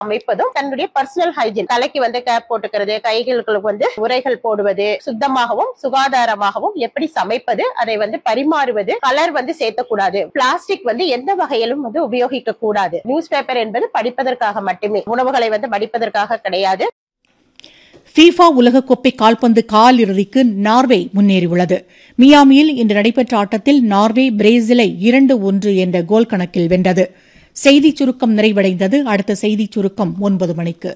அமைப்பதும் தன்னுடைய personal hygiene தலைக்கு வந்து கேப் போட்டுக்கிறது கைகளுக்கு வந்து உரைகள் போடுவது சுத்தமாகவும் சுகாதாரமாகவும் எப்படி சமைப்பது அதை வந்து பரிமாறுவது கலர் வந்து சேர்த்தக்கூடாது பிளாஸ்டிக் வந்து எந்த வகையிலும் வந்து உபயோகிக்க கூடாது நியூஸ் பேப்பர் என்பது படிப்பதற்காக மட்டுமே உணவுகளை வந்து மடிப்பதற்காக கிடையாது ஃபீஃபா உலகக்கோப்பை கால்பந்து கால் இறுதிக்கு நார்வே முன்னேறியுள்ளது மியாமியில் இன்று நடைபெற்ற ஆட்டத்தில் நார்வே பிரேசிலை இரண்டு ஒன்று என்ற கோல் கணக்கில் வென்றது செய்திச் சுருக்கம் நிறைவடைந்தது அடுத்த செய்திச் சுருக்கம் ஒன்பது மணிக்கு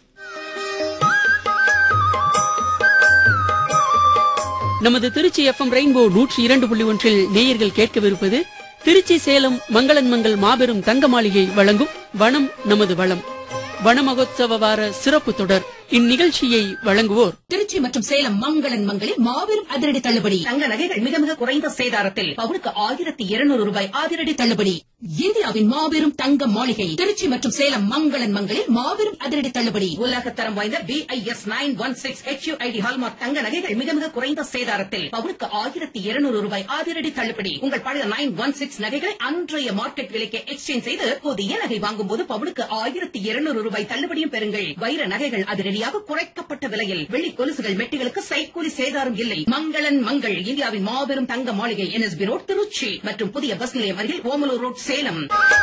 நமது திருச்சி எஃப்எம் ரெயின்போ நூற்றி இரண்டு புள்ளி ஒன்றில் நேயர்கள் கேட்கவிருப்பது திருச்சி சேலம் மங்களன் மங்கள் மாபெரும் தங்க மாளிகை வழங்கும் வனம் நமது வளம் வன மகோத்சவ வார சிறப்பு தொடர் இந்நிகழ்ச்சியை வழங்குவோர் திருச்சி மற்றும் சேலம் மங்களன் மங்களில் மாபெரும் அதிரடி தள்ளுபடி தங்க நகைகள் மிக மிக குறைந்த சேதாரத்தில் பவுனுக்கு ஆயிரத்தி இருநூறு ரூபாய் அதிரடி தள்ளுபடி இந்தியாவின் மாபெரும் தங்க மாளிகை திருச்சி மற்றும் சேலம் மங்களன் மங்களில் மாபெரும் அதிரடி தள்ளுபடி உலகத்தரம் வாய்ந்த B I S nine one six H ID hallmark தங்க நகைகள் மிக மிக குறைந்த சேதாரத்தில் பவுனுக்கு ஆயிரத்தி இருநூறு ரூபாய் அதிரடி தள்ளுபடி உங்கள் பழைய நைன் ஒன் சிக்ஸ் நகைகளை அன்றைய மார்க்கெட் விலைக்கு எக்ஸ்சேஞ்ச் செய்து புதிய நகை வாங்கும் போது பவுனுக்கு ஆயிரத்தி இருநூறு ரூபாய் தள்ளுபடியும் பெறுங்கள் வைர நகைகள் அதிரடியாக குறைக்கப்பட்ட விலையில் வெள்ளி கொலுசுகள் மெட்டிகளுக்கு சைக்கூலி சேதாரம் இல்லை மங்களன் மங்கள் இந்தியாவின் மாபெரும் தங்க மாளிகை என்எஸ்பி ரோட் திருச்சி மற்றும் புதிய பஸ் நிலையம் அருகில் ஓமலூர் ரோட் சேலம்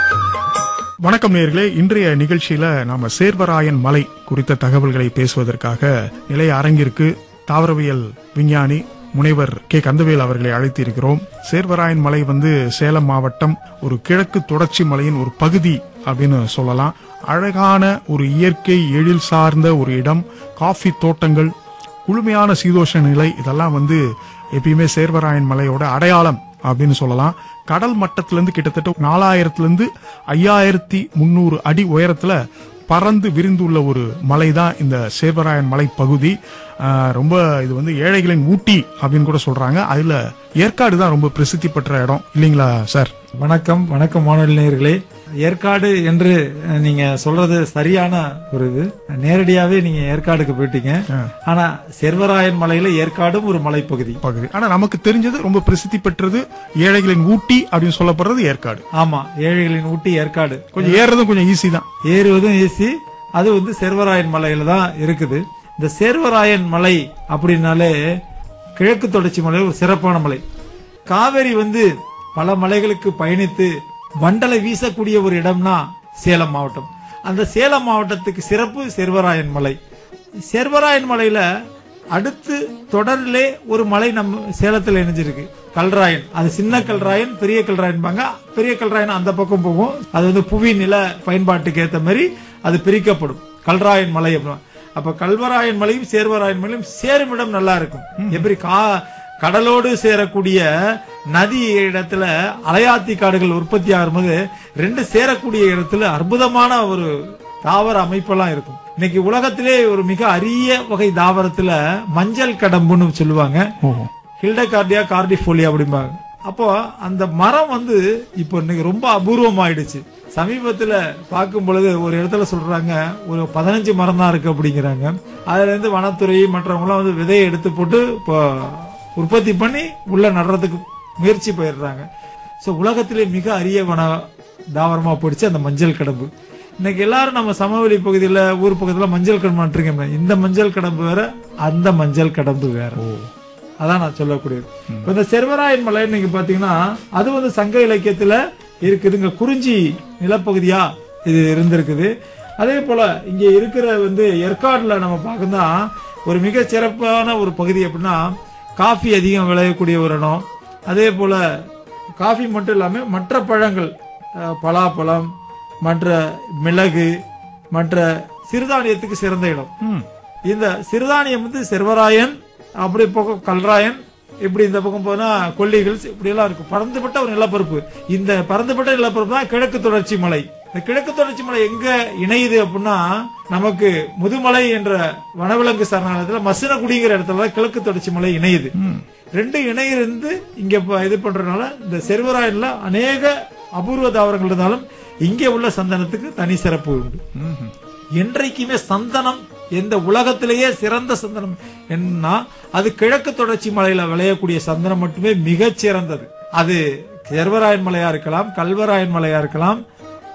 வணக்கம் நேர்களே இன்றைய நிகழ்ச்சியில நாம சேர்வராயன் மலை குறித்த தகவல்களை பேசுவதற்காக நிலைய அரங்கிற்கு தாவரவியல் விஞ்ஞானி முனைவர் கே கந்தவேல் அவர்களை அழைத்திருக்கிறோம் சேர்வராயன் மலை வந்து சேலம் மாவட்டம் ஒரு கிழக்கு தொடர்ச்சி மலையின் ஒரு பகுதி அப்படின்னு சொல்லலாம் அழகான ஒரு இயற்கை எழில் சார்ந்த ஒரு இடம் காஃபி தோட்டங்கள் குளுமையான சீதோஷ நிலை இதெல்லாம் வந்து எப்பயுமே சேர்வராயன் மலையோட அடையாளம் அப்படின்னு சொல்லலாம் கடல் மட்டத்திலிருந்து கிட்டத்தட்ட நாலாயிரத்துல இருந்து ஐயாயிரத்தி முன்னூறு அடி உயரத்துல பறந்து விரிந்துள்ள ஒரு மலை தான் இந்த சேர்வராயன் மலை பகுதி ஆஹ் ரொம்ப இது வந்து ஏழைகளின் ஊட்டி அப்படின்னு கூட சொல்றாங்க அதுல ஏற்காடு தான் ரொம்ப பிரசித்தி பெற்ற இடம் இல்லைங்களா சார் வணக்கம் வணக்கம் மாணவ நேயர்களே ஏற்காடு என்று அஹ், நீங்க சொல்றது சரியான ஒரு இது நேரடியாவே நீங்க ஏற்காடுக்கு போயிட்டீங்க ஆனா செர்வராயன் மலையில ஏற்காடும் ஒரு மலைப்பகுதி பகுதி ஆனா நமக்கு தெரிஞ்சது ரொம்ப பிரசித்தி பெற்றது ஏழைகளின் ஊட்டி அப்படின்னு சொல்லப்படுறது ஏற்காடு ஆமா ஏழைகளின் ஊட்டி ஏற்காடு கொஞ்சம் ஏறுறதும் கொஞ்சம் ஈஸி தான் ஏறுவதும் ஈஸி அது வந்து சேர்வராயன் மலையில தான் இருக்குது இந்த சேர்வராயன் மலை அப்படின்னாலே கிழக்கு தொடர்ச்சி மலை ஒரு சிறப்பான மலை காவேரி வந்து பல மலைகளுக்கு பயணித்து வண்டலை வீசக்கூடிய ஒரு இடம்னா சேலம் மாவட்டம் அந்த சேலம் மாவட்டத்துக்கு சிறப்பு சேர்வராயன் மலை சேர்வராயன் மலையில அடுத்து தொடரிலே ஒரு மலை நம்ம சேலத்துல இணைஞ்சிருக்கு கல்ராயன் அது சின்ன கல்ராயன் பெரிய கல்ராயன்பாங்க பெரிய கல்ராயன் அந்த பக்கம் போகும் அது வந்து புவி நில பயன்பாட்டுக்கு ஏத்த மாதிரி அது பிரிக்கப்படும் கல்ராயன் மலை அப்படின்னா அப்ப கல்வராயன் மலையும் சேர்வராயன் மலையும் சேரும் இடம் நல்லா இருக்கும் எப்படி கா கடலோடு சேரக்கூடிய நதி இடத்துல அலையாத்தி காடுகள் உற்பத்தி ஆகும்போது ரெண்டு சேரக்கூடிய இடத்துல அற்புதமான ஒரு தாவர அமைப்பெல்லாம் இருக்கும் இன்னைக்கு உலகத்திலே ஒரு மிக அரிய வகை தாவரத்துல மஞ்சள் கடம்புன்னு சொல்லுவாங்க ஹில்டகார்டியா கார்டிஃபோலியா அப்படிம்பாங்க அப்போ அந்த மரம் வந்து இப்போ இன்னைக்கு ரொம்ப அபூர்வமாயிடுச்சு சமீபத்துல பார்க்கும் பொழுது ஒரு இடத்துல சொல்றாங்க ஒரு பதினஞ்சு மரம் தான் இருக்கு அப்படிங்கிறாங்க அதுல இருந்து வனத்துறை மற்றவங்களாம் வந்து விதையை எடுத்து போட்டு இப்போ உற்பத்தி பண்ணி உள்ள நடுறதுக்கு முயற்சி போயிடுறாங்க ஸோ உலகத்திலே மிக அரிய வன தாவரமா போயிடுச்சு அந்த மஞ்சள் கடம்பு இன்னைக்கு எல்லாரும் நம்ம சமவெளி பகுதியில ஊர் பக்கத்துல மஞ்சள் கடம்பு நட்டுருக்கோம் இந்த மஞ்சள் கடம்பு வேற அந்த மஞ்சள் கடம்பு வேற அதான் நான் சொல்லக்கூடியது இப்ப இந்த செர்வராயன் மலை நீங்க பாத்தீங்கன்னா அது வந்து சங்க இலக்கியத்துல இருக்குதுங்க குறிஞ்சி நிலப்பகுதியா இது இருந்திருக்குது அதே போல இங்க இருக்கிற வந்து ஏற்காடுல நம்ம பார்க்கணும்னா ஒரு மிக சிறப்பான ஒரு பகுதி அப்படின்னா காஃபி அதிகம் விளையக்கூடிய ஒரு இடம் அதே போல காஃபி மட்டும் இல்லாம மற்ற பழங்கள் அஹ், பலாப்பழம் மற்ற மிளகு மற்ற சிறுதானியத்துக்கு சிறந்த இடம் இந்த சிறுதானியம் வந்து செர்வராயன் அப்படி பக்கம் கல்ராயன் இப்படி இந்த பக்கம் போனா கொல்லிகள் இப்படி எல்லாம் இருக்கும் பறந்துபட்ட ஒரு நிலப்பரப்பு இந்த பறந்துபட்ட நிலப்பரப்பு தான் கிழக்கு தொடர்ச்சி மலை இந்த கிழக்கு தொடர்ச்சி மலை எங்க இணையுது அப்படின்னா நமக்கு முதுமலை என்ற வனவிலங்கு சரணாலயத்துல மசினகுடிங்கிற இடத்துல தான் கிழக்கு தொடர்ச்சி மலை இணையுது ரெண்டு இணையிருந்து இங்க இப்ப இது பண்றதுனால இந்த செர்வராயன்ல அநேக அபூர்வ தாவரங்கள் இருந்தாலும் இங்கே உள்ள சந்தனத்துக்கு தனி சிறப்பு உண்டு என்றைக்குமே சந்தனம் எந்த உலகத்திலேயே சிறந்த சந்தனம் என்ன அது கிழக்கு தொடர்ச்சி மலையில விளையக்கூடிய சந்தனம் மட்டுமே மிகச் சிறந்தது அது செர்வராயன் மலையா இருக்கலாம் கல்வராயன் மலையா இருக்கலாம்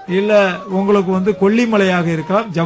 இல்ல உங்களுக்கு வந்து கொல்லிமலையாக இருக்கலாம்